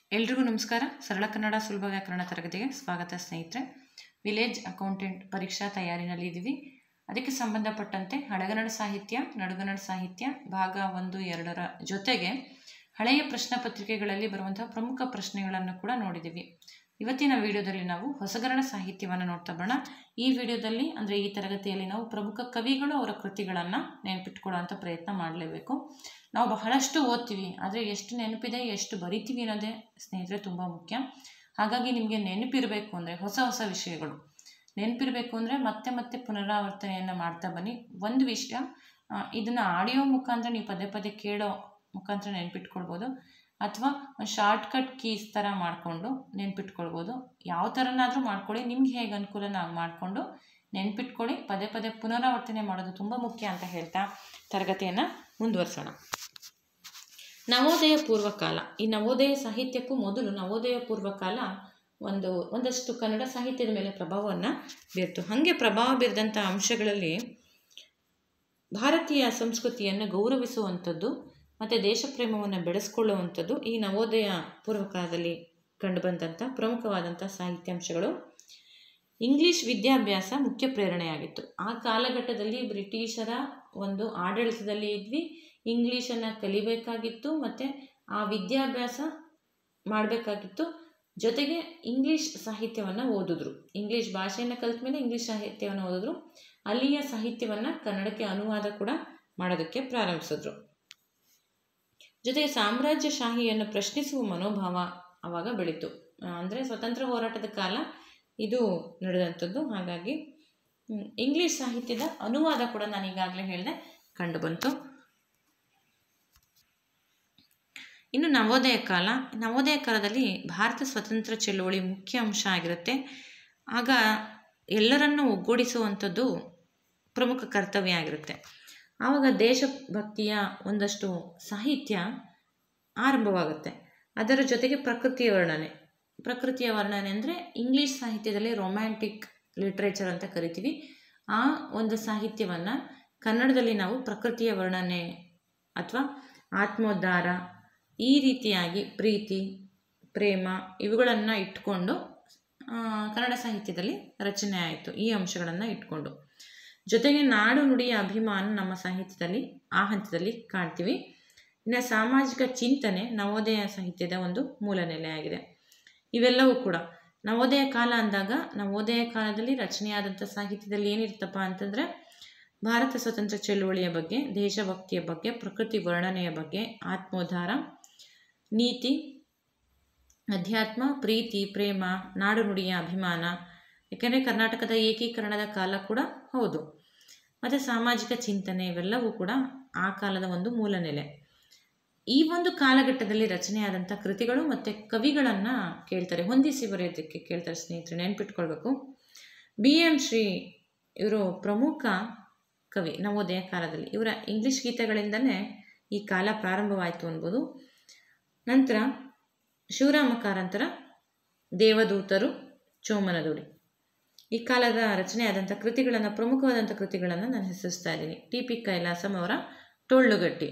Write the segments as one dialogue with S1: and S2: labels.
S1: ಎಲ್ರಿಗೂ ನಮಸ್ಕಾರ ಸರಳ ಕನ್ನಡ ಸುಲಭ ವ್ಯಾಕರಣ ತರಗತಿಗೆ ಸ್ವಾಗತ ಸ್ನೇಹಿತರೆ ವಿಲೇಜ್ ಅಕೌಂಟೆಂಟ್ ಪರೀಕ್ಷಾ ತಯಾರಿನಲ್ಲಿ ಇದ್ದೀವಿ ಅದಕ್ಕೆ ಸಂಬಂಧಪಟ್ಟಂತೆ ಹಳೆಗನ್ನಡ ಸಾಹಿತ್ಯ ನಡುಗನ್ನಡ ಸಾಹಿತ್ಯ ಭಾಗ ಒಂದು ಎರಡರ ಜೊತೆಗೆ ಹಳೆಯ ಪ್ರಶ್ನೆ ಪತ್ರಿಕೆಗಳಲ್ಲಿ ಬರುವಂತಹ ಪ್ರಮುಖ ಪ್ರಶ್ನೆಗಳನ್ನು ಕೂಡ ನೋಡಿದ್ದೀವಿ ಇವತ್ತಿನ ವಿಡಿಯೋದಲ್ಲಿ ನಾವು ಹೊಸಗನ್ನಡ ಸಾಹಿತ್ಯವನ್ನು ನೋಡ್ತಾ ಬರೋಣ ಈ ವಿಡಿಯೋದಲ್ಲಿ ಅಂದರೆ ಈ ತರಗತಿಯಲ್ಲಿ ನಾವು ಪ್ರಮುಖ ಕವಿಗಳು ಅವರ ಕೃತಿಗಳನ್ನು ನೆನಪಿಟ್ಕೊಳ್ಳೋಂಥ ಪ್ರಯತ್ನ ಮಾಡಲೇಬೇಕು ನಾವು ಬಹಳಷ್ಟು ಓದ್ತೀವಿ ಆದರೆ ಎಷ್ಟು ನೆನಪಿದೆ ಎಷ್ಟು ಬರಿತೀವಿ ಅನ್ನೋದೇ ಸ್ನೇಹಿತರೆ ತುಂಬ ಮುಖ್ಯ ಹಾಗಾಗಿ ನಿಮಗೆ ನೆನಪಿರಬೇಕು ಅಂದರೆ ಹೊಸ ಹೊಸ ವಿಷಯಗಳು ನೆನಪಿರಬೇಕು ಅಂದರೆ ಮತ್ತೆ ಮತ್ತೆ ಪುನರಾವರ್ತನೆಯನ್ನು ಮಾಡ್ತಾ ಬನ್ನಿ ಒಂದು ವಿಷಯ ಇದನ್ನು ಆಡಿಯೋ ಮುಖಾಂತರ ನೀವು ಪದೇ ಪದೇ ಕೇಳೋ ಮುಖಾಂತರ ನೆನ್ಪಿಟ್ಕೊಳ್ಬೋದು ಅಥವಾ ಒಂದು ಶಾರ್ಟ್ಕಟ್ ಕೀಸ್ ಥರ ಮಾಡಿಕೊಂಡು ನೆನ್ಪಿಟ್ಕೊಳ್ಬೋದು ಯಾವ ಥರನಾದರೂ ಮಾಡ್ಕೊಳ್ಳಿ ನಿಮ್ಗೆ ಹೇಗೆ ಅನುಕೂಲನ ಹಾಗೆ ಮಾಡಿಕೊಂಡು ನೆನ್ಪಿಟ್ಕೊಳ್ಳಿ ಪದೇ ಪದೇ ಪುನರಾವರ್ತನೆ ಮಾಡೋದು ತುಂಬ ಮುಖ್ಯ ಅಂತ ಹೇಳ್ತಾ ತರಗತಿಯನ್ನು ಮುಂದುವರಿಸೋಣ ನವೋದಯ ಪೂರ್ವಕಾಲ ಈ ನವೋದಯ ಸಾಹಿತ್ಯಕ್ಕೂ ಮೊದಲು ನವೋದಯ ಪೂರ್ವಕಾಲ ಒಂದು ಒಂದಷ್ಟು ಕನ್ನಡ ಸಾಹಿತ್ಯದ ಮೇಲೆ ಪ್ರಭಾವವನ್ನು ಬೀರ್ತು ಹಾಗೆ ಪ್ರಭಾವ ಬೀರಿದಂಥ ಅಂಶಗಳಲ್ಲಿ ಭಾರತೀಯ ಸಂಸ್ಕೃತಿಯನ್ನು ಗೌರವಿಸುವಂಥದ್ದು ಮತ್ತು ದೇಶಪ್ರೇಮವನ್ನು ಬೆಳೆಸ್ಕೊಳ್ಳುವಂಥದ್ದು ಈ ನವೋದಯ ಪೂರ್ವಕಾಲದಲ್ಲಿ ಕಂಡುಬಂದಂಥ ಪ್ರಮುಖವಾದಂಥ ಸಾಹಿತ್ಯಾಂಶಗಳು ಇಂಗ್ಲಿಷ್ ವಿದ್ಯಾಭ್ಯಾಸ ಮುಖ್ಯ ಪ್ರೇರಣೆಯಾಗಿತ್ತು ಆ ಕಾಲಘಟ್ಟದಲ್ಲಿ ಬ್ರಿಟಿಷರ ಒಂದು ಆಡಳಿತದಲ್ಲಿ ಇದ್ವಿ ಇಂಗ್ಲೀಷನ್ನು ಕಲಿಬೇಕಾಗಿತ್ತು ಮತ್ತು ಆ ವಿದ್ಯಾಭ್ಯಾಸ ಮಾಡಬೇಕಾಗಿತ್ತು ಜೊತೆಗೆ ಇಂಗ್ಲೀಷ್ ಸಾಹಿತ್ಯವನ್ನು ಓದಿದ್ರು ಇಂಗ್ಲೀಷ್ ಭಾಷೆಯನ್ನು ಕಲಿತ ಮೇಲೆ ಇಂಗ್ಲೀಷ್ ಸಾಹಿತ್ಯವನ್ನು ಓದಿದ್ರು ಅಲ್ಲಿಯ ಸಾಹಿತ್ಯವನ್ನು ಕನ್ನಡಕ್ಕೆ ಅನುವಾದ ಕೂಡ ಮಾಡೋದಕ್ಕೆ ಪ್ರಾರಂಭಿಸಿದ್ರು ಜೊತೆಗೆ ಸಾಮ್ರಾಜ್ಯಶಾಹಿಯನ್ನು ಪ್ರಶ್ನಿಸುವ ಮನೋಭಾವ ಆವಾಗ ಬೆಳೀತು ಅಂದರೆ ಸ್ವತಂತ್ರ ಹೋರಾಟದ ಕಾಲ ಇದು ನಡೆದಂಥದ್ದು ಹಾಗಾಗಿ ಇಂಗ್ಲೀಷ್ ಸಾಹಿತ್ಯದ ಅನುವಾದ ಕೂಡ ನಾನು ಈಗಾಗಲೇ ಹೇಳಿದೆ ಕಂಡುಬಂತು ಇನ್ನು ನವೋದಯ ಕಾಲ ನವೋದಯ ಕಾಲದಲ್ಲಿ ಭಾರತ ಸ್ವತಂತ್ರ ಚಳುವಳಿ ಮುಖ್ಯ ಅಂಶ ಆಗಿರುತ್ತೆ ಆಗ ಎಲ್ಲರನ್ನೂ ಒಗ್ಗೂಡಿಸುವಂಥದ್ದು ಪ್ರಮುಖ ಕರ್ತವ್ಯ ಆಗಿರುತ್ತೆ ಆವಾಗ ದೇಶಭಕ್ತಿಯ ಒಂದಷ್ಟು ಸಾಹಿತ್ಯ ಆರಂಭವಾಗುತ್ತೆ ಅದರ ಜೊತೆಗೆ ಪ್ರಕೃತಿಯ ವರ್ಣನೆ ಪ್ರಕೃತಿಯ ವರ್ಣನೆ ಅಂದರೆ ಇಂಗ್ಲೀಷ್ ಸಾಹಿತ್ಯದಲ್ಲಿ ರೊಮ್ಯಾಂಟಿಕ್ ಲಿಟ್ರೇಚರ್ ಅಂತ ಕರಿತೀವಿ ಆ ಒಂದು ಸಾಹಿತ್ಯವನ್ನು ಕನ್ನಡದಲ್ಲಿ ನಾವು ಪ್ರಕೃತಿಯ ವರ್ಣನೆ ಅಥವಾ ಆತ್ಮೋದ್ಧಾರ ಈ ರೀತಿಯಾಗಿ ಪ್ರೀತಿ ಪ್ರೇಮ ಇವುಗಳನ್ನು ಇಟ್ಕೊಂಡು ಕನ್ನಡ ಸಾಹಿತ್ಯದಲ್ಲಿ ರಚನೆ ಆಯಿತು ಈ ಅಂಶಗಳನ್ನು ಇಟ್ಕೊಂಡು ಜೊತೆಗೆ ನಾಡು ನುಡಿಯ ಅಭಿಮಾನ ನಮ್ಮ ಸಾಹಿತ್ಯದಲ್ಲಿ ಆ ಹಂತದಲ್ಲಿ ಕಾಣ್ತೀವಿ ಇನ್ನು ಸಾಮಾಜಿಕ ಚಿಂತನೆ ನವೋದಯ ಸಾಹಿತ್ಯದ ಒಂದು ಮೂಲ ನೆಲೆಯಾಗಿದೆ ಇವೆಲ್ಲವೂ ಕೂಡ ನವೋದಯ ಕಾಲ ಅಂದಾಗ ನವೋದಯ ಕಾಲದಲ್ಲಿ ರಚನೆಯಾದಂಥ ಸಾಹಿತ್ಯದಲ್ಲಿ ಏನಿರ್ತಪ್ಪ ಅಂತಂದರೆ ಭಾರತ ಸ್ವತಂತ್ರ ಚಳುವಳಿಯ ಬಗ್ಗೆ ದೇಶಭಕ್ತಿಯ ಬಗ್ಗೆ ಪ್ರಕೃತಿ ವರ್ಣನೆಯ ಬಗ್ಗೆ ಆತ್ಮೋದ್ಧಾರ ನೀತಿ ಅಧ್ಯಾತ್ಮ ಪ್ರೀತಿ ಪ್ರೇಮ ನಾಡು ನುಡಿಯ ಅಭಿಮಾನ ಯಾಕೆಂದರೆ ಕರ್ನಾಟಕದ ಏಕೀಕರಣದ ಕಾಲ ಕೂಡ ಹೌದು ಮತ್ತು ಸಾಮಾಜಿಕ ಚಿಂತನೆ ಇವೆಲ್ಲವೂ ಕೂಡ ಆ ಕಾಲದ ಒಂದು ಮೂಲ ನೆಲೆ ಈ ಒಂದು ಕಾಲಘಟ್ಟದಲ್ಲಿ ರಚನೆಯಾದಂಥ ಕೃತಿಗಳು ಮತ್ತು ಕವಿಗಳನ್ನು ಕೇಳ್ತಾರೆ ಹೊಂದಿಸಿ ಬರೆಯೋದಕ್ಕೆ ಕೇಳ್ತಾರೆ ಸ್ನೇಹಿತರೆ ನೆನ್ಪಿಟ್ಕೊಳ್ಬೇಕು ಬಿ ಎಂ ಶ್ರೀ ಇವರು ಪ್ರಮುಖ ಕವಿ ನವೋದಯ ಕಾಲದಲ್ಲಿ ಇವರ ಇಂಗ್ಲೀಷ್ ಗೀತೆಗಳಿಂದಲೇ ಈ ಕಾಲ ಪ್ರಾರಂಭವಾಯಿತು ಅನ್ಬೋದು ನಂತರ ಶಿವರಾಮ ಕಾರಂತರ ದೇವದೂತರು ಚೋಮನದುಡಿ ಈ ಕಾಲದ ರಚನೆಯಾದಂಥ ಕೃತಿಗಳನ್ನು ಪ್ರಮುಖವಾದಂಥ ಕೃತಿಗಳನ್ನು ನಾನು ಹೆಸರಿಸ್ತಾ ಇದ್ದೀನಿ ಟಿ ಪಿ ಕೈಲಾಸಂ ಅವರ ಟೊಳ್ಳುಗಟ್ಟಿ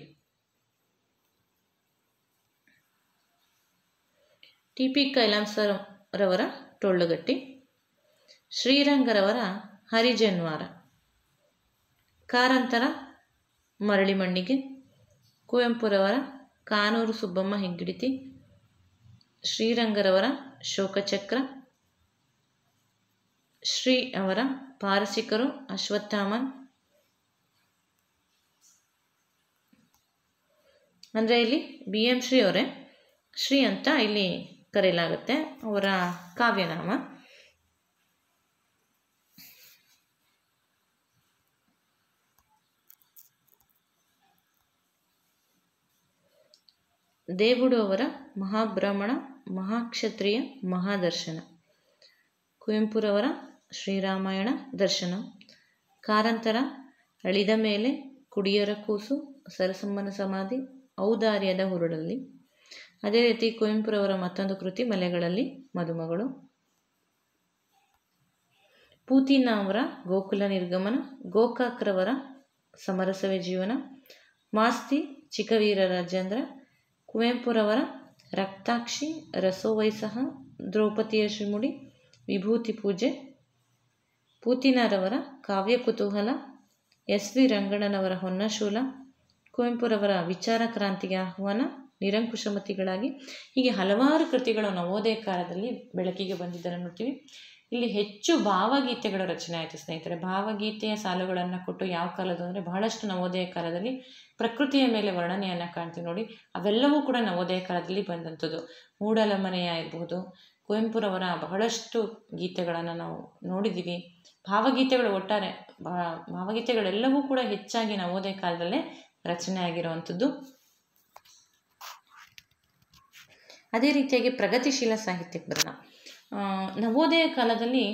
S1: ಟಿ ಪಿ ಕೈಲಾಸರವರ ಟೊಳ್ಳುಗಟ್ಟಿ ಶ್ರೀರಂಗರವರ ಹರಿಜನ್ವಾರ ಕಾರಂತರ ಮರಳಿ ಮಣ್ಣಿಗೆ ಕುವೆಂಪುರವರ ಕಾನೂರು ಸುಬ್ಬಮ್ಮ ಹೆಗ್ಗಿಡಿತಿ ಶ್ರೀರಂಗರವರ ಶೋಕಚಕ್ರ ಶ್ರೀ ಅವರ ಪಾರಸಿಕರು ಅಶ್ವತ್ಥಾಮನ್ ಅಂದರೆ ಇಲ್ಲಿ ಬಿ ಎಂ ಶ್ರೀ ಅವರೇ ಶ್ರೀ ಅಂತ ಇಲ್ಲಿ ಕರೆಯಲಾಗುತ್ತೆ ಅವರ ಕಾವ್ಯನಾಮ ದೇವುಡು ಅವರ ಮಹಾಬ್ರಾಹ್ಮಣ ಮಹಾಕ್ಷತ್ರಿಯ ಮಹಾದರ್ಶನ ಕುವೆಂಪುರವರ ಶ್ರೀರಾಮಾಯಣ ದರ್ಶನ ಕಾರಂತರ ಅಳಿದ ಮೇಲೆ ಕುಡಿಯರ ಕೂಸು ಸರಸಮ್ಮನ ಸಮಾಧಿ ಔದಾರ್ಯದ ಹುರುಳಲ್ಲಿ ಅದೇ ರೀತಿ ಕುವೆಂಪುರವರ ಮತ್ತೊಂದು ಕೃತಿ ಮಲೆಗಳಲ್ಲಿ ಮದುಮಗಳು ಪೂತಿನ ಅವರ ಗೋಕುಲ ನಿರ್ಗಮನ ಗೋಕಾಕ್ರವರ ಸಮರಸವೇ ಜೀವನ ಮಾಸ್ತಿ ಚಿಕ್ಕವೀರ ರಾಜೇಂದ್ರ ಕುವೆಂಪುರವರ ರಕ್ತಾಕ್ಷಿ ರಸೋವೈಸಹ ದ್ರೌಪದಿಯ ಶ್ರೀಮುಡಿ ವಿಭೂತಿ ಪೂಜೆ ಪೂತಿನರವರ ಕಾವ್ಯ ಕುತೂಹಲ ಎಸ್ ವಿ ರಂಗಣ್ಣನವರ ಹೊನ್ನಶೂಲ ಕುವೆಂಪುರವರ ವಿಚಾರ ಕ್ರಾಂತಿಗೆ ಆಹ್ವಾನ ನಿರಂಕುಶಮತಿಗಳಾಗಿ ಹೀಗೆ ಹಲವಾರು ಕೃತಿಗಳು ನವೋದಯ ಕಾಲದಲ್ಲಿ ಬೆಳಕಿಗೆ ಬಂದಿದ್ದನ್ನು ನೋಡ್ತೀವಿ ಇಲ್ಲಿ ಹೆಚ್ಚು ಭಾವಗೀತೆಗಳ ರಚನೆ ಆಯಿತು ಸ್ನೇಹಿತರೆ ಭಾವಗೀತೆಯ ಸಾಲುಗಳನ್ನು ಕೊಟ್ಟು ಯಾವ ಕಾಲದ ಅಂದರೆ ಬಹಳಷ್ಟು ನವೋದಯ ಕಾಲದಲ್ಲಿ ಪ್ರಕೃತಿಯ ಮೇಲೆ ವರ್ಣನೆಯನ್ನು ಕಾಣ್ತೀವಿ ನೋಡಿ ಅವೆಲ್ಲವೂ ಕೂಡ ನವೋದಯ ಕಾಲದಲ್ಲಿ ಬಂದಂಥದ್ದು ಮೂಡಲಮನೆಯ ಇರಬಹುದು ಕುವೆಂಪುರವರ ಬಹಳಷ್ಟು ಗೀತೆಗಳನ್ನು ನಾವು ನೋಡಿದ್ದೀವಿ ಭಾವಗೀತೆಗಳು ಒಟ್ಟಾರೆ ಭಾವಗೀತೆಗಳೆಲ್ಲವೂ ಕೂಡ ಹೆಚ್ಚಾಗಿ ನವೋದಯ ಕಾಲದಲ್ಲೇ ರಚನೆ ಆಗಿರುವಂಥದ್ದು ಅದೇ ರೀತಿಯಾಗಿ ಪ್ರಗತಿಶೀಲ ಸಾಹಿತ್ಯಕ್ಕೆ ಬರೋಣ ನವೋದಯ ಕಾಲದಲ್ಲಿ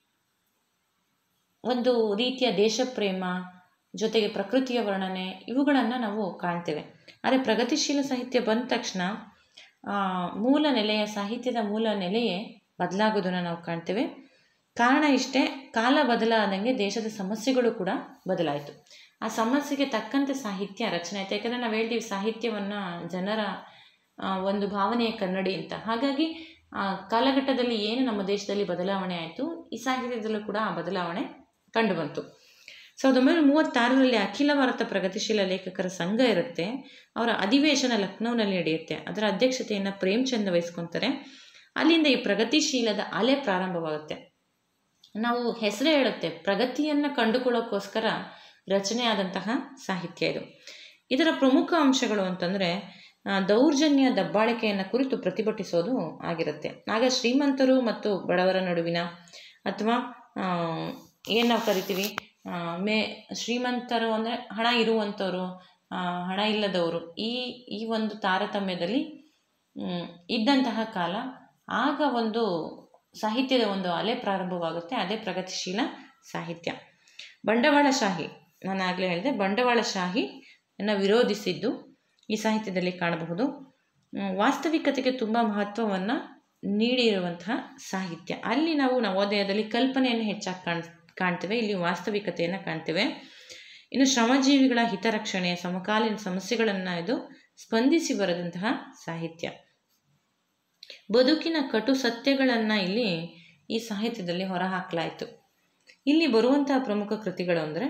S1: ಒಂದು ರೀತಿಯ ದೇಶಪ್ರೇಮ ಜೊತೆಗೆ ಪ್ರಕೃತಿಯ ವರ್ಣನೆ ಇವುಗಳನ್ನು ನಾವು ಕಾಣ್ತೇವೆ ಆದರೆ ಪ್ರಗತಿಶೀಲ ಸಾಹಿತ್ಯ ಬಂದ ತಕ್ಷಣ ಮೂಲ ನೆಲೆಯ ಸಾಹಿತ್ಯದ ಮೂಲ ನೆಲೆಯೇ ಬದಲಾಗೋದನ್ನು ನಾವು ಕಾಣ್ತೇವೆ ಕಾರಣ ಇಷ್ಟೇ ಕಾಲ ಬದಲಾದಂಗೆ ದೇಶದ ಸಮಸ್ಯೆಗಳು ಕೂಡ ಬದಲಾಯಿತು ಆ ಸಮಸ್ಯೆಗೆ ತಕ್ಕಂತೆ ಸಾಹಿತ್ಯ ರಚನೆ ಆಯಿತು ಯಾಕಂದರೆ ನಾವು ಹೇಳ್ತೀವಿ ಸಾಹಿತ್ಯವನ್ನು ಜನರ ಒಂದು ಭಾವನೆಯ ಕನ್ನಡಿ ಅಂತ ಹಾಗಾಗಿ ಕಾಲಘಟ್ಟದಲ್ಲಿ ಏನು ನಮ್ಮ ದೇಶದಲ್ಲಿ ಬದಲಾವಣೆ ಆಯಿತು ಈ ಸಾಹಿತ್ಯದಲ್ಲೂ ಕೂಡ ಆ ಬದಲಾವಣೆ ಕಂಡುಬಂತು ಸಾವಿರದ ಒಂಬೈನೂರ ಮೂವತ್ತಾರರಲ್ಲಿ ಅಖಿಲ ಭಾರತ ಪ್ರಗತಿಶೀಲ ಲೇಖಕರ ಸಂಘ ಇರುತ್ತೆ ಅವರ ಅಧಿವೇಶನ ಲಕ್ನೋನಲ್ಲಿ ನಡೆಯುತ್ತೆ ಅದರ ಅಧ್ಯಕ್ಷತೆಯನ್ನು ಪ್ರೇಮ್ಚಂದ್ ವಹಿಸ್ಕೊತಾರೆ ಅಲ್ಲಿಂದ ಈ ಪ್ರಗತಿಶೀಲದ ಅಲೆ ಪ್ರಾರಂಭವಾಗುತ್ತೆ ನಾವು ಹೆಸರೇ ಹೇಳುತ್ತೆ ಪ್ರಗತಿಯನ್ನು ಕಂಡುಕೊಳ್ಳೋಕ್ಕೋಸ್ಕರ ರಚನೆ ಆದಂತಹ ಸಾಹಿತ್ಯ ಇದು ಇದರ ಪ್ರಮುಖ ಅಂಶಗಳು ಅಂತಂದರೆ ದೌರ್ಜನ್ಯ ದಬ್ಬಾಳಿಕೆಯನ್ನು ಕುರಿತು ಪ್ರತಿಭಟಿಸೋದು ಆಗಿರುತ್ತೆ ಆಗ ಶ್ರೀಮಂತರು ಮತ್ತು ಬಡವರ ನಡುವಿನ ಅಥವಾ ಏನು ನಾವು ಕರಿತೀವಿ ಮೇ ಶ್ರೀಮಂತರು ಅಂದರೆ ಹಣ ಇರುವಂಥವ್ರು ಹಣ ಇಲ್ಲದವರು ಈ ಈ ಒಂದು ತಾರತಮ್ಯದಲ್ಲಿ ಇದ್ದಂತಹ ಕಾಲ ಆಗ ಒಂದು ಸಾಹಿತ್ಯದ ಒಂದು ಅಲೆ ಪ್ರಾರಂಭವಾಗುತ್ತೆ ಅದೇ ಪ್ರಗತಿಶೀಲ ಸಾಹಿತ್ಯ ಬಂಡವಾಳಶಾಹಿ ನಾನು ಆಗಲೇ ಹೇಳಿದೆ ಬಂಡವಾಳಶಾಹಿಯನ್ನು ವಿರೋಧಿಸಿದ್ದು ಈ ಸಾಹಿತ್ಯದಲ್ಲಿ ಕಾಣಬಹುದು ವಾಸ್ತವಿಕತೆಗೆ ತುಂಬ ಮಹತ್ವವನ್ನು ನೀಡಿರುವಂತಹ ಸಾಹಿತ್ಯ ಅಲ್ಲಿ ನಾವು ನವೋದಯದಲ್ಲಿ ಕಲ್ಪನೆಯನ್ನು ಹೆಚ್ಚಾಗಿ ಕಾಣ್ ಕಾಣ್ತೇವೆ ಇಲ್ಲಿ ವಾಸ್ತವಿಕತೆಯನ್ನು ಕಾಣ್ತೇವೆ ಇನ್ನು ಶ್ರಮಜೀವಿಗಳ ಹಿತರಕ್ಷಣೆ ಸಮಕಾಲೀನ ಸಮಸ್ಯೆಗಳನ್ನು ಇದು ಸ್ಪಂದಿಸಿ ಬರೆದಂತಹ ಸಾಹಿತ್ಯ ಬದುಕಿನ ಕಟು ಸತ್ಯಗಳನ್ನು ಇಲ್ಲಿ ಈ ಸಾಹಿತ್ಯದಲ್ಲಿ ಹೊರಹಾಕಲಾಯಿತು ಇಲ್ಲಿ ಬರುವಂತಹ ಪ್ರಮುಖ ಕೃತಿಗಳು ಅಂದರೆ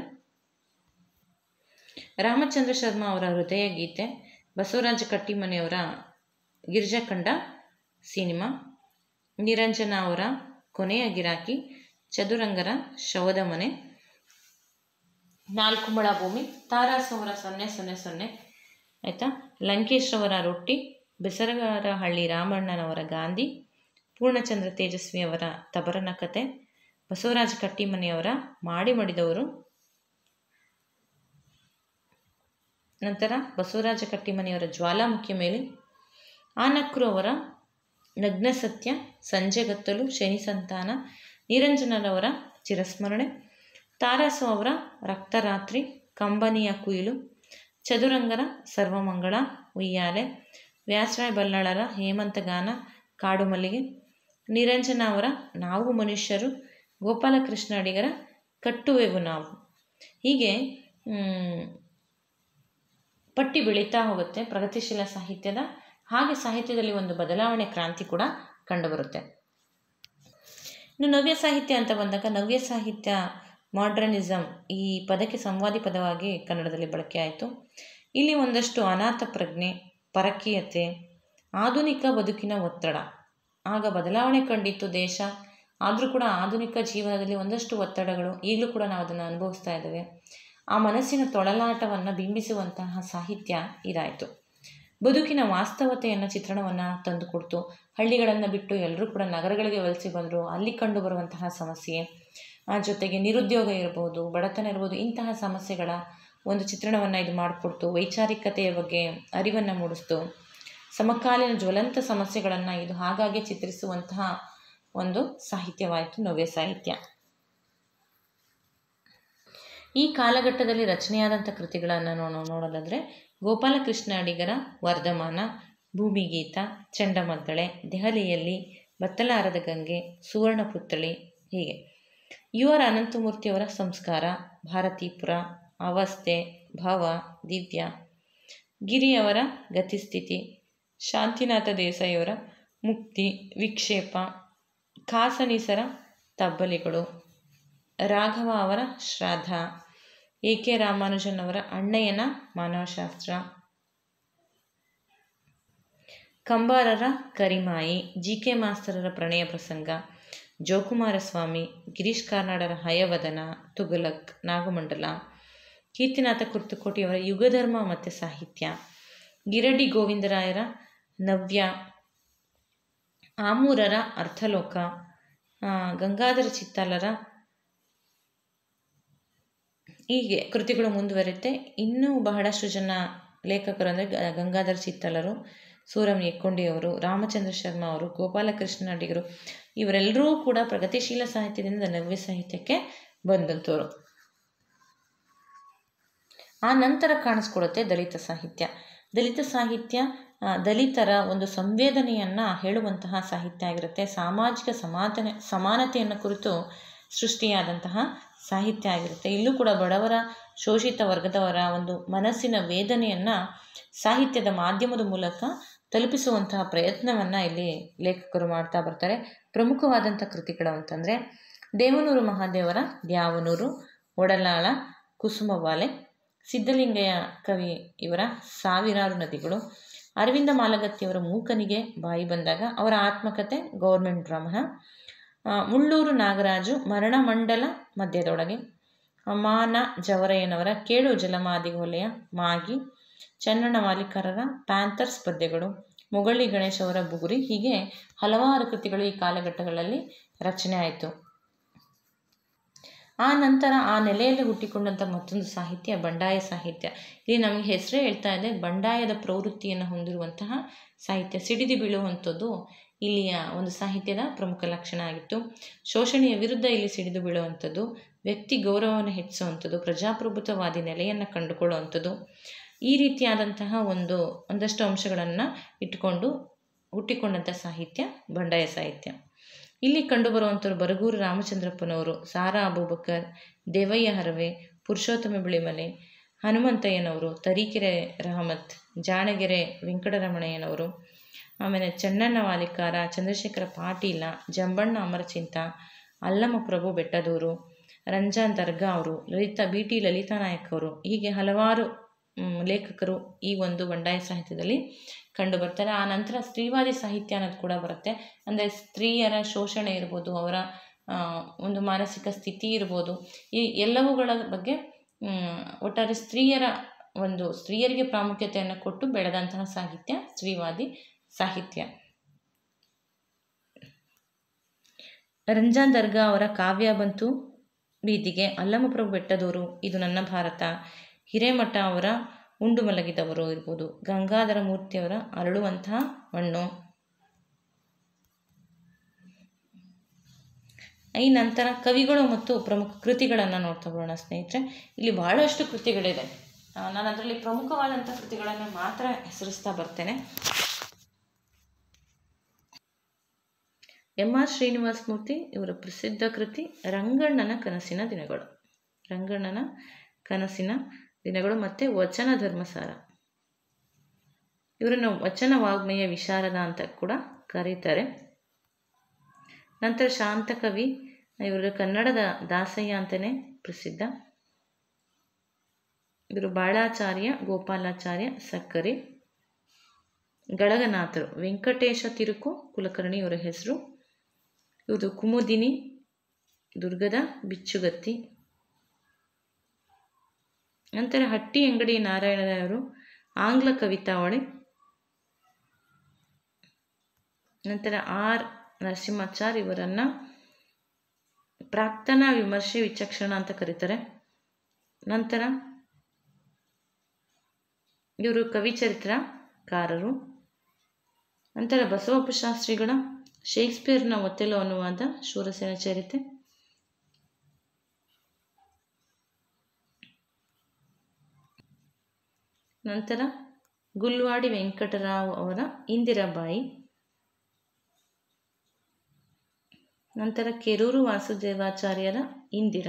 S1: ರಾಮಚಂದ್ರ ಶರ್ಮಾ ಅವರ ಹೃದಯ ಗೀತೆ ಬಸವರಾಜ ಕಟ್ಟಿಮನೆಯವರ ಗಿರಿಜಾಖಂಡ ಸಿನಿಮಾ ನಿರಂಜನ ಅವರ ಕೊನೆಯ ಗಿರಾಕಿ ಚದುರಂಗರ ಶವದ ಮನೆ ನಾಲ್ಕು ಮೊಳ ಭೂಮಿ ತಾರಾಸ್ ಅವರ ಸೊನ್ನೆ ಸೊನ್ನೆ ಸೊನ್ನೆ ಆಯಿತಾ ಲಂಕೇಶ್ ಅವರ ರೊಟ್ಟಿ ಬೆಸರಗಾರಹಳ್ಳಿ ರಾಮಣ್ಣನವರ ಗಾಂಧಿ ಪೂರ್ಣಚಂದ್ರ ತೇಜಸ್ವಿ ಅವರ ತಬರನ ಕತೆ ಬಸವರಾಜ ಕಟ್ಟಿಮನೆಯವರ ಮಾಡಿ ಮಡಿದವರು ನಂತರ ಬಸವರಾಜ ಕಟ್ಟಿಮನೆಯವರ ಜ್ವಾಲಾಮುಖಿ ಮೇಲೆ ಆನಕ್ರು ಅವರ ನಗ್ನ ಸತ್ಯ ಸಂಜೆಗತ್ತಲು ಶನಿ ಸಂತಾನ ನಿರಂಜನರವರ ಚಿರಸ್ಮರಣೆ ತಾರಾಸು ಅವರ ರಕ್ತರಾತ್ರಿ ಕಂಬನಿಯ ಕುಯಿಲು ಚದುರಂಗರ ಸರ್ವಮಂಗಳ ಉಯ್ಯಾಲೆ ವ್ಯಾಸರಾಯ ಬಲ್ಲಾಳರ ಹೇಮಂತಗಾನ ಕಾಡು ಮಲ್ಲಿಗೆ ನಿರಂಜನ ಅವರ ನಾವು ಮನುಷ್ಯರು ಗೋಪಾಲಕೃಷ್ಣ ಅಡಿಗರ ಕಟ್ಟುವೆವು ನಾವು ಹೀಗೆ ಪಟ್ಟಿ ಬೆಳೀತಾ ಹೋಗುತ್ತೆ ಪ್ರಗತಿಶೀಲ ಸಾಹಿತ್ಯದ ಹಾಗೆ ಸಾಹಿತ್ಯದಲ್ಲಿ ಒಂದು ಬದಲಾವಣೆ ಕ್ರಾಂತಿ ಕೂಡ ಕಂಡುಬರುತ್ತೆ ಇನ್ನು ನವ್ಯ ಸಾಹಿತ್ಯ ಅಂತ ಬಂದಾಗ ನವ್ಯ ಸಾಹಿತ್ಯ ಮಾಡ್ರನಿಸಮ್ ಈ ಪದಕ್ಕೆ ಸಂವಾದಿ ಪದವಾಗಿ ಕನ್ನಡದಲ್ಲಿ ಬಳಕೆ ಆಯಿತು ಇಲ್ಲಿ ಒಂದಷ್ಟು ಅನಾಥ ಪ್ರಜ್ಞೆ ಪರಕೀಯತೆ ಆಧುನಿಕ ಬದುಕಿನ ಒತ್ತಡ ಆಗ ಬದಲಾವಣೆ ಕಂಡಿತ್ತು ದೇಶ ಆದರೂ ಕೂಡ ಆಧುನಿಕ ಜೀವನದಲ್ಲಿ ಒಂದಷ್ಟು ಒತ್ತಡಗಳು ಈಗಲೂ ಕೂಡ ನಾವು ಅದನ್ನು ಅನುಭವಿಸ್ತಾ ಇದ್ದೇವೆ ಆ ಮನಸ್ಸಿನ ತೊಳಲಾಟವನ್ನು ಬಿಂಬಿಸುವಂತಹ ಸಾಹಿತ್ಯ ಇದಾಯಿತು ಬದುಕಿನ ವಾಸ್ತವತೆಯನ್ನು ಚಿತ್ರಣವನ್ನು ತಂದುಕೊಡ್ತು ಹಳ್ಳಿಗಳನ್ನು ಬಿಟ್ಟು ಎಲ್ಲರೂ ಕೂಡ ನಗರಗಳಿಗೆ ವಲಸೆ ಬಂದರು ಅಲ್ಲಿ ಕಂಡು ಬರುವಂತಹ ಸಮಸ್ಯೆ ಆ ಜೊತೆಗೆ ನಿರುದ್ಯೋಗ ಇರ್ಬೋದು ಬಡತನ ಇರ್ಬೋದು ಇಂತಹ ಸಮಸ್ಯೆಗಳ ಒಂದು ಚಿತ್ರಣವನ್ನು ಇದು ಮಾಡಿಕೊಡ್ತು ವೈಚಾರಿಕತೆಯ ಬಗ್ಗೆ ಅರಿವನ್ನು ಮೂಡಿಸ್ತು ಸಮಕಾಲೀನ ಜ್ವಲಂತ ಸಮಸ್ಯೆಗಳನ್ನು ಇದು ಹಾಗಾಗಿ ಚಿತ್ರಿಸುವಂತಹ ಒಂದು ಸಾಹಿತ್ಯವಾಯಿತು ನವ್ಯ ಸಾಹಿತ್ಯ ಈ ಕಾಲಘಟ್ಟದಲ್ಲಿ ರಚನೆಯಾದಂಥ ಕೃತಿಗಳನ್ನು ನೋ ನೋಡೋದಾದರೆ ಗೋಪಾಲಕೃಷ್ಣ ಅಡಿಗರ ವರ್ಧಮಾನ ಭೂಮಿಗೀತ ಚಂಡಮದ್ದಳೆ ದೆಹಲಿಯಲ್ಲಿ ಬತ್ತಲಾರದ ಗಂಗೆ ಸುವರ್ಣ ಪುತ್ಥಳಿ ಹೀಗೆ ಯು ಆರ್ ಅನಂತಮೂರ್ತಿಯವರ ಸಂಸ್ಕಾರ ಭಾರತೀಪುರ ಅವಸ್ಥೆ ಭವ ದಿವ್ಯ ಗಿರಿಯವರ ಗತಿಸ್ಥಿತಿ ಶಾಂತಿನಾಥ ದೇಸಾಯಿಯವರ ಮುಕ್ತಿ ವಿಕ್ಷೇಪ ಖಾಸನೀಸರ ತಬ್ಬಲಿಗಳು ರಾಘವ ಅವರ ಶ್ರಾದ್ದ ಎ ಕೆ ರಾಮಾನುಜನ್ ಅವರ ಅಣ್ಣಯ್ಯನ ಮಾನವಶಾಸ್ತ್ರ ಕಂಬಾರರ ಕರಿಮಾಯಿ ಜಿ ಕೆ ಮಾಸ್ತರರ ಪ್ರಣಯ ಪ್ರಸಂಗ ಜೋಕುಮಾರ ಸ್ವಾಮಿ ಗಿರೀಶ್ ಕಾರ್ನಾಡರ ಹಯವದನ ತುಗಲಕ್ ನಾಗಮಂಡಲ ಕೀರ್ತಿನಾಥ ಕುರ್ತಕೋಟಿಯವರ ಯುಗಧರ್ಮ ಮತ್ತು ಸಾಹಿತ್ಯ ಗಿರಡಿ ಗೋವಿಂದರಾಯರ ನವ್ಯ ಆಮೂರರ ಅರ್ಥಲೋಕ ಗಂಗಾಧರ ಚಿತ್ತಾಲರ ಹೀಗೆ ಕೃತಿಗಳು ಮುಂದುವರಿಯುತ್ತೆ ಇನ್ನೂ ಬಹಳಷ್ಟು ಜನ ಲೇಖಕರು ಅಂದರೆ ಗಂಗಾಧರ ಚಿತ್ತಾಲರು ಸೂರಂ ಎಕ್ಕೊಂಡಿಯವರು ರಾಮಚಂದ್ರ ಶರ್ಮಾ ಅವರು ಗೋಪಾಲಕೃಷ್ಣ ಅಡಿಗರು ಇವರೆಲ್ಲರೂ ಕೂಡ ಪ್ರಗತಿಶೀಲ ಸಾಹಿತ್ಯದಿಂದ ನವ್ಯ ಸಾಹಿತ್ಯಕ್ಕೆ ಬಂದಂಥವ್ರು ಆ ನಂತರ ಕಾಣಿಸ್ಕೊಡುತ್ತೆ ದಲಿತ ಸಾಹಿತ್ಯ ದಲಿತ ಸಾಹಿತ್ಯ ದಲಿತರ ಒಂದು ಸಂವೇದನೆಯನ್ನು ಹೇಳುವಂತಹ ಸಾಹಿತ್ಯ ಆಗಿರುತ್ತೆ ಸಾಮಾಜಿಕ ಸಮಾಧಾನ ಸಮಾನತೆಯನ್ನು ಕುರಿತು ಸೃಷ್ಟಿಯಾದಂತಹ ಸಾಹಿತ್ಯ ಆಗಿರುತ್ತೆ ಇಲ್ಲೂ ಕೂಡ ಬಡವರ ಶೋಷಿತ ವರ್ಗದವರ ಒಂದು ಮನಸ್ಸಿನ ವೇದನೆಯನ್ನು ಸಾಹಿತ್ಯದ ಮಾಧ್ಯಮದ ಮೂಲಕ ತಲುಪಿಸುವಂತಹ ಪ್ರಯತ್ನವನ್ನು ಇಲ್ಲಿ ಲೇಖಕರು ಮಾಡ್ತಾ ಬರ್ತಾರೆ ಪ್ರಮುಖವಾದಂಥ ಕೃತಿಗಳು ಅಂತಂದರೆ ದೇವನೂರು ಮಹಾದೇವರ ದ್ಯಾವನೂರು ಒಡಲಾಳ ಕುಸುಮವಾಲೆ ಸಿದ್ಧಲಿಂಗಯ್ಯ ಕವಿ ಇವರ ಸಾವಿರಾರು ನದಿಗಳು ಅರವಿಂದ ಮಾಲಗತ್ತಿಯವರ ಮೂಕನಿಗೆ ಬಾಯಿ ಬಂದಾಗ ಅವರ ಆತ್ಮಕತೆ ಗೌರ್ಮೆಂಟ್ ಬ್ರಹ್ಮ ಮುಳ್ಳೂರು ನಾಗರಾಜು ಮರಣಮಂಡಲ ಮಧ್ಯದೊಳಗೆ ಮಾನ ಜವರಯ್ಯನವರ ಕೇಳು ಜಲಮಾದಿ ವಲಯ ಮಾಗಿ ಚನ್ನಣ್ಣ ಮಾಲೀಕರರ ಪ್ಯಾಂಥರ್ಸ್ ಪದ್ಯಗಳು ಮೊಗಳಿ ಗಣೇಶ್ ಅವರ ಬುಗುರಿ ಹೀಗೆ ಹಲವಾರು ಕೃತಿಗಳು ಈ ಕಾಲಘಟ್ಟಗಳಲ್ಲಿ ರಚನೆ ಆಯಿತು ಆ ನಂತರ ಆ ನೆಲೆಯಲ್ಲಿ ಹುಟ್ಟಿಕೊಂಡಂಥ ಮತ್ತೊಂದು ಸಾಹಿತ್ಯ ಬಂಡಾಯ ಸಾಹಿತ್ಯ ಇಲ್ಲಿ ನಮಗೆ ಹೆಸರೇ ಹೇಳ್ತಾ ಇದೆ ಬಂಡಾಯದ ಪ್ರವೃತ್ತಿಯನ್ನು ಹೊಂದಿರುವಂತಹ ಸಾಹಿತ್ಯ ಸಿಡಿದು ಬೀಳುವಂಥದ್ದು ಇಲ್ಲಿಯ ಒಂದು ಸಾಹಿತ್ಯದ ಪ್ರಮುಖ ಲಕ್ಷಣ ಆಗಿತ್ತು ಶೋಷಣೆಯ ವಿರುದ್ಧ ಇಲ್ಲಿ ಸಿಡಿದು ಬೀಳುವಂಥದ್ದು ವ್ಯಕ್ತಿ ಗೌರವವನ್ನು ಹೆಚ್ಚಿಸುವಂಥದ್ದು ಪ್ರಜಾಪ್ರಭುತ್ವವಾದಿ ನೆಲೆಯನ್ನು ಕಂಡುಕೊಳ್ಳುವಂಥದ್ದು ಈ ರೀತಿಯಾದಂತಹ ಒಂದು ಒಂದಷ್ಟು ಅಂಶಗಳನ್ನು ಇಟ್ಟುಕೊಂಡು ಹುಟ್ಟಿಕೊಂಡಂಥ ಸಾಹಿತ್ಯ ಬಂಡಾಯ ಸಾಹಿತ್ಯ ಇಲ್ಲಿ ಕಂಡುಬರುವಂಥವ್ರು ಬರಗೂರು ರಾಮಚಂದ್ರಪ್ಪನವರು ಸಾರಾ ಅಬೂಬಕರ್ ದೇವಯ್ಯ ಹರವೆ ಪುರುಷೋತ್ತಮ ಬಿಳಿಮಲೆ ಹನುಮಂತಯ್ಯನವರು ತರೀಕೆರೆ ರಹಮತ್ ಜಾಣಗೆರೆ ವೆಂಕಟರಮಣಯ್ಯನವರು ಆಮೇಲೆ ಚೆನ್ನಣ್ಣ ವಾಲಿಕಾರ ಚಂದ್ರಶೇಖರ ಪಾಟೀಲ ಜಂಬಣ್ಣ ಅಮರಚಿಂತ ಅಲ್ಲಮ ಪ್ರಭು ಬೆಟ್ಟದೂರು ರಂಜಾನ್ ದರ್ಗಾ ಅವರು ಲಲಿತಾ ಬಿ ಟಿ ಲಲಿತಾ ನಾಯಕ್ ಅವರು ಹೀಗೆ ಹಲವಾರು ಲೇಖಕರು ಈ ಒಂದು ಬಂಡಾಯ ಸಾಹಿತ್ಯದಲ್ಲಿ ಕಂಡು ಬರ್ತಾರೆ ಆ ನಂತರ ಸ್ತ್ರೀವಾದಿ ಸಾಹಿತ್ಯ ಅನ್ನೋದು ಕೂಡ ಬರುತ್ತೆ ಅಂದರೆ ಸ್ತ್ರೀಯರ ಶೋಷಣೆ ಇರ್ಬೋದು ಅವರ ಒಂದು ಮಾನಸಿಕ ಸ್ಥಿತಿ ಇರ್ಬೋದು ಈ ಎಲ್ಲವುಗಳ ಬಗ್ಗೆ ಒಟ್ಟಾರೆ ಸ್ತ್ರೀಯರ ಒಂದು ಸ್ತ್ರೀಯರಿಗೆ ಪ್ರಾಮುಖ್ಯತೆಯನ್ನು ಕೊಟ್ಟು ಬೆಳೆದಂತಹ ಸಾಹಿತ್ಯ ಸ್ತ್ರೀವಾದಿ ಸಾಹಿತ್ಯ ರಂಜಾನ್ ದರ್ಗಾ ಅವರ ಕಾವ್ಯ ಬಂತು ಬೀದಿಗೆ ಅಲ್ಲಮಪ್ರಭು ಬೆಟ್ಟದವರು ಇದು ನನ್ನ ಭಾರತ ಹಿರೇಮಠ ಅವರ ಉಂಡು ಮಲಗಿದವರು ಇರ್ಬೋದು ಗಂಗಾಧರ ಮೂರ್ತಿಯವರ ಅರಳುವಂತಹ ಮಣ್ಣು ಈ ನಂತರ ಕವಿಗಳು ಮತ್ತು ಪ್ರಮುಖ ಕೃತಿಗಳನ್ನು ನೋಡ್ತಾ ಬರೋಣ ಸ್ನೇಹಿತರೆ ಇಲ್ಲಿ ಬಹಳಷ್ಟು ಕೃತಿಗಳಿದೆ ನಾನು ಅದರಲ್ಲಿ ಪ್ರಮುಖವಾದಂಥ ಕೃತಿಗಳನ್ನು ಮಾತ್ರ ಹೆಸರಿಸ್ತಾ ಬರ್ತೇನೆ ಎಂ ಆರ್ ಶ್ರೀನಿವಾಸ ಮೂರ್ತಿ ಇವರ ಪ್ರಸಿದ್ಧ ಕೃತಿ ರಂಗಣ್ಣನ ಕನಸಿನ ದಿನಗಳು ರಂಗಣ್ಣನ ಕನಸಿನ ದಿನಗಳು ಮತ್ತು ವಚನ ಧರ್ಮಸಾರ ಇವರನ್ನು ವಚನ ವಾಗ್ಮಯ ವಿಶಾರದ ಅಂತ ಕೂಡ ಕರೀತಾರೆ ನಂತರ ಶಾಂತಕವಿ ಇವರು ಕನ್ನಡದ ದಾಸಯ್ಯ ಅಂತಲೇ ಪ್ರಸಿದ್ಧ ಇವರು ಬಾಳಾಚಾರ್ಯ ಗೋಪಾಲಾಚಾರ್ಯ ಸಕ್ಕರೆ ಗಳಗನಾಥರು ವೆಂಕಟೇಶ ತಿರುಕು ಕುಲಕರ್ಣಿ ಇವರ ಹೆಸರು ಇವರು ಕುಮುದಿನಿ ದುರ್ಗದ ಬಿಚ್ಚುಗತ್ತಿ ನಂತರ ಹಟ್ಟಿ ಅಂಗಡಿ ನಾರಾಯಣರಾಯರು ಆಂಗ್ಲ ಕವಿತಾವಳಿ ನಂತರ ಆರ್ ನರಸಿಂಹಾಚಾರ್ ಇವರನ್ನು ಪ್ರಾಕ್ತನ ವಿಮರ್ಶೆ ವಿಚಕ್ಷಣ ಅಂತ ಕರೀತಾರೆ ನಂತರ ಇವರು ಕವಿಚರಿತ್ರಕಾರರು ನಂತರ ಬಸವಪ್ಪ ಶಾಸ್ತ್ರಿಗಳ ಶೇಕ್ಸ್ಪಿಯರ್ನ ಒತ್ತೆಲೋ ಅನುವಾದ ಶೂರಸೇನ ಚರಿತೆ ನಂತರ ಗುಲ್ವಾಡಿ ವೆಂಕಟರಾವ್ ಅವರ ಇಂದಿರಾಬಾಯಿ ನಂತರ ಕೆರೂರು ವಾಸುದೇವಾಚಾರ್ಯರ ಇಂದಿರಾ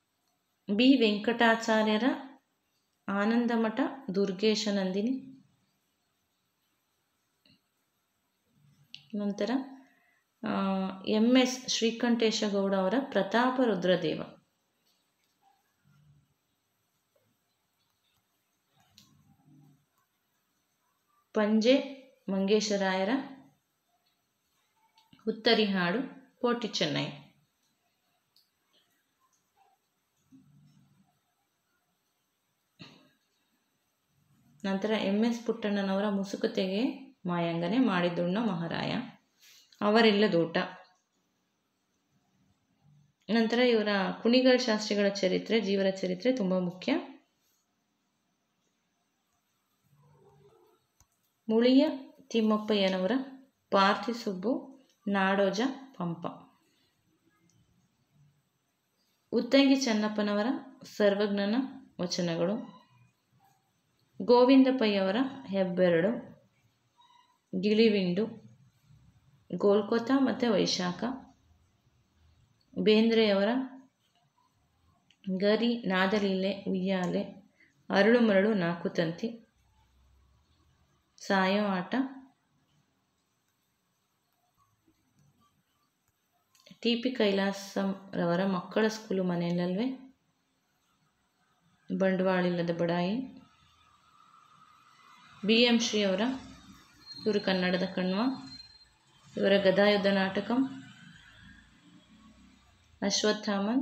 S1: ಬಿ ವೆಂಕಟಾಚಾರ್ಯರ ಆನಂದಮಠ ದುರ್ಗೇಶನಂದಿನಿ ನಂತರ ಎಂ ಎಸ್ ಶ್ರೀಕಂಠೇಶ ಗೌಡ ಅವರ ಪ್ರತಾಪ ರುದ್ರದೇವ ಪಂಜೆ ಮಂಗೇಶರಾಯರ ಉತ್ತರಿ ಹಾಡು ಕೋಟಿ ಚೆನ್ನೈ ನಂತರ ಎಂ ಎಸ್ ಪುಟ್ಟಣ್ಣನವರ ಮುಸುಕತೆಗೆ ಮಾಯಾಂಗನೆ ಮಾಡಿದುಣ್ಣ ಮಹಾರಾಯ ಅವರಿಲ್ಲದೋಟ ನಂತರ ಇವರ ಕುಣಿಗಲ್ ಶಾಸ್ತ್ರಿಗಳ ಚರಿತ್ರೆ ಜೀವನ ಚರಿತ್ರೆ ತುಂಬ ಮುಖ್ಯ ಮುಳಿಯ ತಿಮ್ಮಪ್ಪಯ್ಯನವರ ಪಾರ್ಥಿಸುಬ್ಬು ನಾಡೋಜ ಪಂಪ ಉತ್ತಂಗಿ ಚನ್ನಪ್ಪನವರ ಸರ್ವಜ್ಞನ ವಚನಗಳು ಗೋವಿಂದ ಪೈಯವರ ಹೆಬ್ಬೆರಡು ಗಿಳಿವಿಂಡು ಗೋಲ್ಕೊತ ಮತ್ತು ವೈಶಾಖ ಬೇಂದ್ರೆಯವರ ಗರಿ ನಾದಲೀಲೆ ಉಯ್ಯಾಲೆ ಅರಳು ಮರಳು ನಾಲ್ಕು ತಂತಿ ಸಾಯೋ ಆಟ ಟಿ ಪಿ ಕೈಲಾಸಂ ರವರ ಮಕ್ಕಳ ಸ್ಕೂಲು ಮನೆಯಲ್ಲಲ್ವೇ ಬಂಡವಾಳಿಲ್ಲದ ಬಡಾಯಿ ಬಿ ಎಂ ಶ್ರೀ ಅವರ ಇವರು ಕನ್ನಡದ ಕಣ್ವ ಇವರ ಗದಾಯುದ್ಧ ನಾಟಕಂ ಅಶ್ವತ್ಥಾಮನ್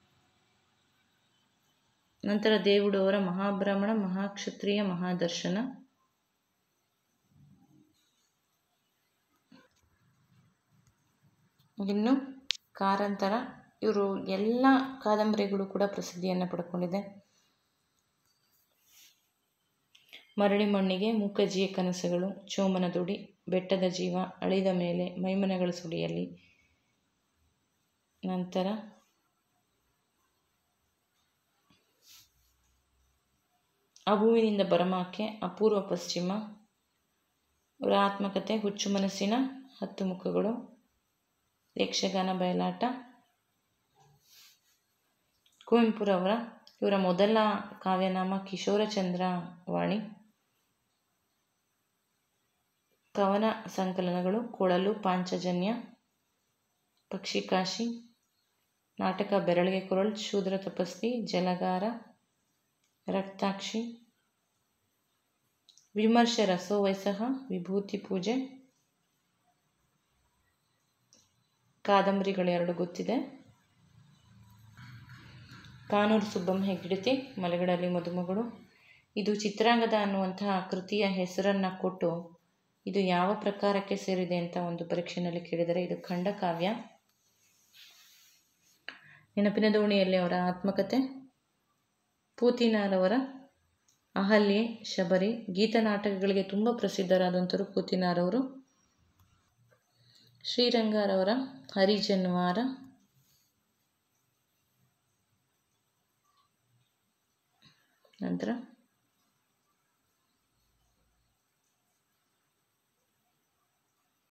S1: ನಂತರ ದೇವುಡು ಅವರ ಮಹಾಬ್ರಾಹ್ಮಣ ಮಹಾಕ್ಷತ್ರಿಯ ಮಹಾದರ್ಶನ ಇನ್ನು ಕಾರಂತರ ಇವರು ಎಲ್ಲ ಕಾದಂಬರಿಗಳು ಕೂಡ ಪ್ರಸಿದ್ಧಿಯನ್ನು ಪಡ್ಕೊಂಡಿದೆ ಮರಳಿ ಮಣ್ಣಿಗೆ ಮೂಕಜ್ಜಿಯ ಕನಸುಗಳು ಚೋಮನ ದುಡಿ ಬೆಟ್ಟದ ಜೀವ ಅಳಿದ ಮೇಲೆ ಮೈಮನಗಳ ಸುಡಿಯಲ್ಲಿ ನಂತರ ಅಬುವಿನಿಂದ ಬರಮಾಕೆ ಅಪೂರ್ವ ಪಶ್ಚಿಮ ಇವರ ಆತ್ಮಕತೆ ಹುಚ್ಚು ಮನಸ್ಸಿನ ಹತ್ತು ಮುಖಗಳು ಯಕ್ಷಗಾನ ಬಯಲಾಟ ಕುವೆಂಪುರವರ ಇವರ ಮೊದಲ ಕಾವ್ಯನಾಮ ಕಿಶೋರಚಂದ್ರ ವಾಣಿ ಕವನ ಸಂಕಲನಗಳು ಕೊಳಲು ಪಾಂಚಜನ್ಯ ಪಕ್ಷಿಕಾಶಿ ನಾಟಕ ಬೆರಳಿಗೆ ಕೊರಳ್ ಶೂದ್ರ ತಪಸ್ವಿ ಜಲಗಾರ ರಕ್ತಾಕ್ಷಿ ವಿಮರ್ಶೆ ರಸೋ ವೈಸಹ ವಿಭೂತಿ ಪೂಜೆ ಕಾದಂಬರಿಗಳು ಎರಡು ಗೊತ್ತಿದೆ ಕಾನೂರು ಸುಬ್ಬಮ್ಮ ಹೆಗ್ಗಡತಿ ಮಲೆಗಡಲಿ ಮದುಮಗಳು ಇದು ಚಿತ್ರಾಂಗದ ಅನ್ನುವಂತಹ ಕೃತಿಯ ಹೆಸರನ್ನು ಕೊಟ್ಟು ಇದು ಯಾವ ಪ್ರಕಾರಕ್ಕೆ ಸೇರಿದೆ ಅಂತ ಒಂದು ಪರೀಕ್ಷೆಯಲ್ಲಿ ಕೇಳಿದರೆ ಇದು ಖಂಡಕಾವ್ಯ ನೆನಪಿನ ದೋಣಿಯಲ್ಲಿ ಅವರ ಆತ್ಮಕತೆ ಪೂತಿನಾರವರ ಅಹಲ್ಯೆ ಶಬರಿ ಗೀತ ನಾಟಕಗಳಿಗೆ ತುಂಬ ಪ್ರಸಿದ್ಧರಾದಂಥವರು ಪೂತಿನಾರವರು ಶ್ರೀರಂಗಾರವರ ಹರಿಜನ್ವಾರ ನಂತರ